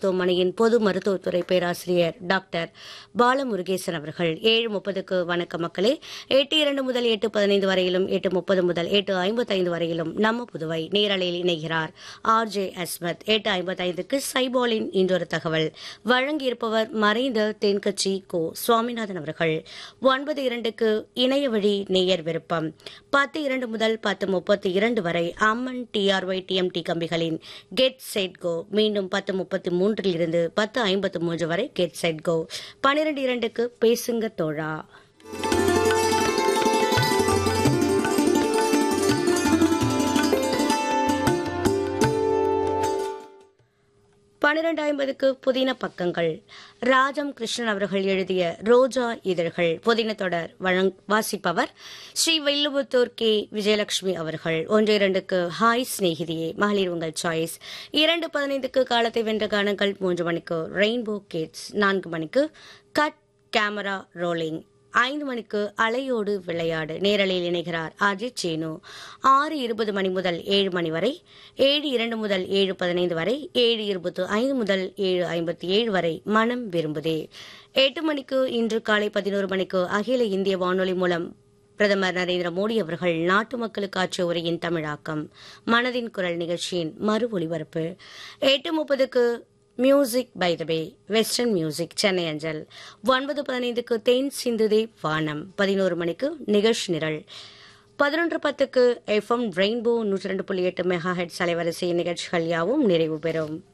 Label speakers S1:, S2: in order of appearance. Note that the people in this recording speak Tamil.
S1: மருத்துவமனையின் பொது மருத்துவத்துறை பேராசிரியர் டாக்டர் பாலமுருகேசன் அவர்கள் ஏழு முப்பதுக்கு வணக்க மக்களே எட்டு இரண்டு முதல் எட்டு பதினைந்து வரையிலும் எட்டு முப்பது முதல் எட்டு ஐம்பத்தைந்து வரையிலும் நம்ம புதுவை நேரலையில் இணைகிறார் ஆர் ஜே அஸ்மத் எட்டு ஐம்பத்தைந்துக்கு சைபாலின் இன்றொரு தகவல் வழங்கியிருப்பவர் மறைந்த தென்கட்சி கோ சுவாமிநாதன் அவர்கள் ஒன்பது இரண்டுக்கு இணைய வழி நேயர் விருப்பம் பத்து இரண்டு முதல் பத்து முப்பத்தி இரண்டு வரை அம்மன் டிஆர்ஒய் டிஎம்டி கம்பிகளின் கெட் செட் கோ மீண்டும் பத்து முப்பத்தி மூன்றில் இருந்து பத்து ஐம்பத்து மூன்று வரை கெட் செட் கோ பனிரெண்டு இரண்டுக்கு பேசுங்க தோழா பன்னிரண்டு ஐம்பதுக்கு புதின பக்கங்கள் ராஜம் கிருஷ்ணன் அவர்கள் எழுதிய ரோஜா இதழ்கள் புதின தொடர் வழங் வாசிப்பவர் ஸ்ரீ வில்லுபுத்தூர் கே விஜயலட்சுமி அவர்கள் ஒன்று இரண்டுக்கு ஹாய் சிநேகிதியே மகளிர் உங்கள் சாய்ஸ் இரண்டு பதினைந்துக்கு காலத்தை வென்ற கானங்கள் மூன்று மணிக்கு ரெயின்போ கிட்ஸ் நான்கு மணிக்கு கட் கேமரா ரோலிங் ஐந்து மணிக்கு அலையோடு விளையாடு நேரலையில் இணைகிறார் அஜித் சேனு ஆறு இருபது மணி முதல் ஏழு மணி வரை ஏழு இரண்டு முதல் ஏழு பதினைந்து வரை ஏழு இருபத்து ஐந்து முதல் ஏழு ஐம்பத்தி ஏழு வரை மனம் விரும்புதே எட்டு மணிக்கு இன்று காலை பதினோரு மணிக்கு அகில இந்திய வானொலி மூலம் பிரதமர் நரேந்திர மோடி அவர்கள் நாட்டு மக்களுக்கு ஆற்றிய உரையின் தமிழாக்கம் மனதின் குரல் நிகழ்ச்சியின் மறு ஒலிபரப்பு எட்டு முப்பதுக்கு music by the bay western music Chennai அஞ்சல் ஒன்பது பதினைந்துக்கு தேன் சிந்துதே வானம் பதினோரு மணிக்கு நிகழ்ச்சி நிரல் பதினொன்று பத்துக்கு எஃப்எம் ரெயின்போ நூற்றி ரெண்டு புள்ளி எட்டு மெகா ஹெட்ஸ் அலைவரிசை நிகழ்ச்சிகள் யாவும் நிறைவு பெறும்